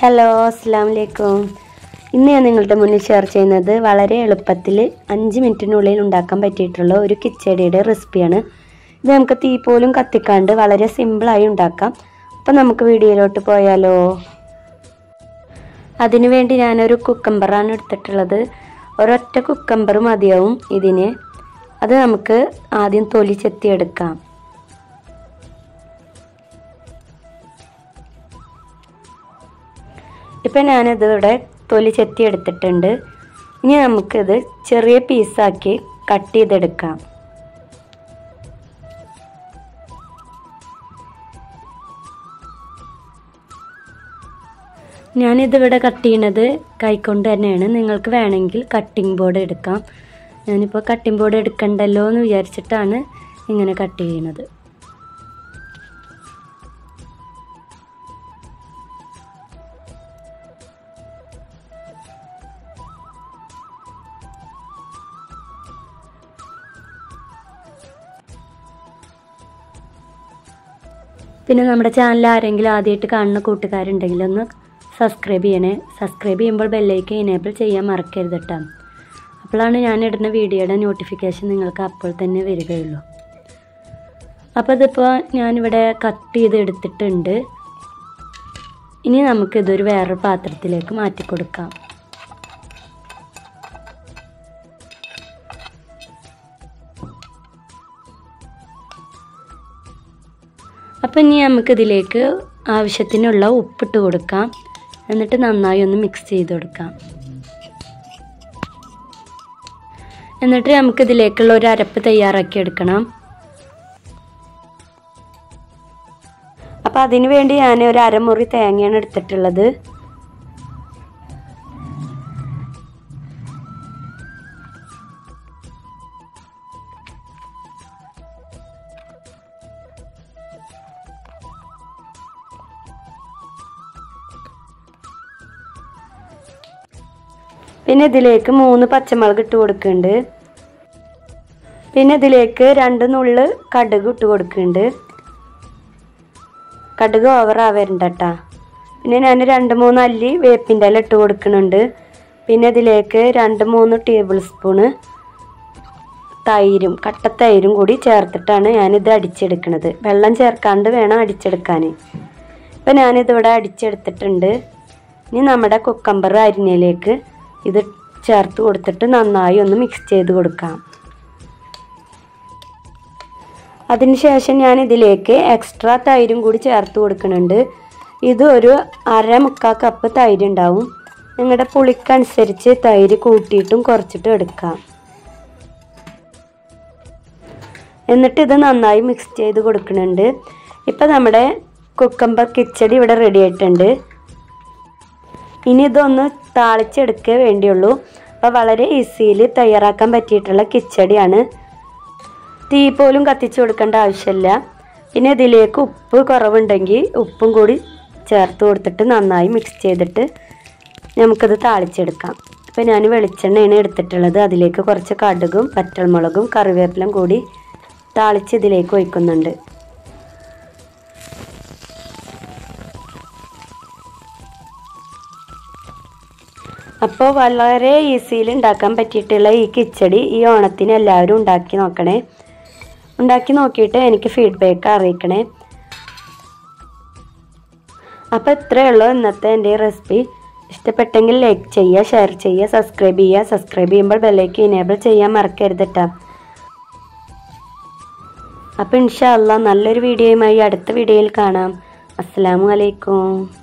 hello അസ്സാം വലൈക്കും ഇന്ന് ഞാൻ നിങ്ങളുടെ മുന്നിൽ ഷെയർ ചെയ്യുന്നത് വളരെ എളുപ്പത്തിൽ അഞ്ച് മിനിറ്റിനുള്ളിൽ ഉണ്ടാക്കാൻ പറ്റിയിട്ടുള്ള ഒരു കിച്ചടിയുടെ റെസിപ്പിയാണ് ഇത് നമുക്ക് തീ പോലും കത്തിക്കാണ്ട് വളരെ സിമ്പിളായി ഉണ്ടാക്കാം അപ്പം നമുക്ക് വീഡിയോയിലോട്ട് പോയാലോ അതിനുവേണ്ടി ഞാനൊരു കുക്കമ്പറാണ് എടുത്തിട്ടുള്ളത് ഒരൊറ്റ കുക്കമ്പർ മതിയാവും ഇതിന് അത് നമുക്ക് ആദ്യം തൊലി ചെത്തിയെടുക്കാം ഇപ്പം ഞാനിതിവിടെ തൊലി ചെത്തി എടുത്തിട്ടുണ്ട് ഇനി നമുക്കിത് ചെറിയ പീസാക്കി കട്ട് ചെയ്തെടുക്കാം ഞാനിതിവിടെ കട്ട് ചെയ്യണത് കൈകൊണ്ട് തന്നെയാണ് നിങ്ങൾക്ക് വേണമെങ്കിൽ കട്ടിംഗ് ബോർഡ് എടുക്കാം ഞാനിപ്പോൾ കട്ടിംഗ് ബോർഡ് എടുക്കണ്ടല്ലോ എന്ന് വിചാരിച്ചിട്ടാണ് ഇങ്ങനെ കട്ട് ചെയ്യണത് പിന്നെ നമ്മുടെ ചാനൽ ആരെങ്കിലും ആദ്യമായിട്ട് കാണുന്ന കൂട്ടുകാരുണ്ടെങ്കിൽ ഒന്ന് സബ്സ്ക്രൈബ് ചെയ്യണേ സബ്സ്ക്രൈബ് ചെയ്യുമ്പോൾ ബെല്ലൈക്കൻ എനേബിൾ ചെയ്യാൻ മറക്കരുത് കേട്ടോ അപ്പോഴാണ് ഞാൻ ഇടുന്ന വീഡിയോയുടെ നോട്ടിഫിക്കേഷൻ നിങ്ങൾക്ക് അപ്പോൾ തന്നെ വരികയുള്ളൂ അപ്പോൾ ഇതിപ്പോൾ ഞാനിവിടെ കട്ട് ചെയ്ത് എടുത്തിട്ടുണ്ട് ഇനി നമുക്കിതൊരു വേറൊരു പാത്രത്തിലേക്ക് മാറ്റി കൊടുക്കാം അപ്പം ഇനി നമുക്കിതിലേക്ക് ആവശ്യത്തിനുള്ള ഉപ്പിട്ട് കൊടുക്കാം എന്നിട്ട് നന്നായി ഒന്ന് മിക്സ് ചെയ്ത് കൊടുക്കാം എന്നിട്ട് നമുക്കിതിലേക്കുള്ള ഒരു അരപ്പ് തയ്യാറാക്കി എടുക്കണം അപ്പം അതിനു വേണ്ടി ഞാൻ ഒരു അരമുറി തേങ്ങയാണ് എടുത്തിട്ടുള്ളത് പിന്നെ ഇതിലേക്ക് മൂന്ന് പച്ചമുളക് ഇട്ട് കൊടുക്കുന്നുണ്ട് പിന്നെ ഇതിലേക്ക് രണ്ട് നുള്ള് കടുക് ഇട്ട് കൊടുക്കുന്നുണ്ട് കടുക് ഓവർ ആവരുണ്ട് കേട്ടാ പിന്നെ ഞാൻ രണ്ട് മൂന്ന് അല്ലി വേപ്പിൻ്റെ ഇല ഇട്ട് കൊടുക്കുന്നുണ്ട് പിന്നെ ഇതിലേക്ക് രണ്ട് മൂന്ന് ടേബിൾ സ്പൂണ് തൈരും കട്ടത്തൈരും കൂടി ചേർത്തിട്ടാണ് ഞാനിത് അടിച്ചെടുക്കുന്നത് വെള്ളം ചേർക്കാണ്ട് വേണം അടിച്ചെടുക്കാൻ ഇപ്പം ഞാനിതിവിടെ അടിച്ചെടുത്തിട്ടുണ്ട് ഇനി നമ്മുടെ കുക്കമ്പർ അരിഞ്ഞയിലേക്ക് ഇത് ചേർത്ത് കൊടുത്തിട്ട് നന്നായി ഒന്ന് മിക്സ് ചെയ്ത് കൊടുക്കാം അതിനുശേഷം ഞാൻ ഇതിലേക്ക് എക്സ്ട്രാ തൈരും കൂടി ചേർത്ത് കൊടുക്കുന്നുണ്ട് ഇത് ഒരു അര മുക്കാൽ കപ്പ് തൈര് ഉണ്ടാവും നിങ്ങളുടെ പുളിക്കനുസരിച്ച് തൈര് കൂട്ടിയിട്ടും കുറച്ചിട്ടും എടുക്കാം എന്നിട്ട് ഇത് നന്നായി മിക്സ് ചെയ്ത് കൊടുക്കുന്നുണ്ട് ഇപ്പം നമ്മുടെ കുക്കമ്പർ കിച്ചടി ഇവിടെ റെഡി ആയിട്ടുണ്ട് ഇനി ഇതൊന്ന് താളിച്ചെടുക്കേ വേണ്ടിയുള്ളൂ അപ്പോൾ വളരെ ഈസിയിൽ തയ്യാറാക്കാൻ പറ്റിയിട്ടുള്ള കിച്ചടിയാണ് തീ പോലും കത്തിച്ചു കൊടുക്കേണ്ട ആവശ്യമില്ല പിന്നെ ഇതിലേക്ക് ഉപ്പ് കുറവുണ്ടെങ്കിൽ ഉപ്പും കൂടി ചേർത്ത് കൊടുത്തിട്ട് നന്നായി മിക്സ് ചെയ്തിട്ട് നമുക്കത് താളിച്ചെടുക്കാം അപ്പോൾ ഞാൻ വെളിച്ചെണ്ണയാണ് എടുത്തിട്ടുള്ളത് അതിലേക്ക് കുറച്ച് കടുകും പച്ചമുളകും കറിവേപ്പിലും കൂടി താളിച്ച് ഇതിലേക്ക് ഒഴിക്കുന്നുണ്ട് അപ്പോൾ വളരെ ഈസിയിൽ ഉണ്ടാക്കാൻ പറ്റിയിട്ടുള്ള ഈ കിച്ചടി ഈ ഓണത്തിന് എല്ലാവരും ഉണ്ടാക്കി നോക്കണേ ഉണ്ടാക്കി നോക്കിയിട്ട് എനിക്ക് ഫീഡ്ബാക്ക് അറിയിക്കണേ അപ്പോൾ ഇത്രയേ ഉള്ളൂ ഇന്നത്തെ എൻ്റെ റെസിപ്പി ഇഷ്ടപ്പെട്ടെങ്കിൽ ലൈക്ക് ചെയ്യുക ഷെയർ ചെയ്യുക സബ്സ്ക്രൈബ് ചെയ്യുക സബ്സ്ക്രൈബ് ചെയ്യുമ്പോൾ ബെല്ലേക്ക് ഇനേബിൾ ചെയ്യാൻ മറക്കരുത് കേട്ടോ അപ്പോൾ ഇൻഷാ അല്ലാ നല്ലൊരു വീഡിയോയുമായി അടുത്ത വീഡിയോയിൽ കാണാം അസ്സാം വലൈക്കും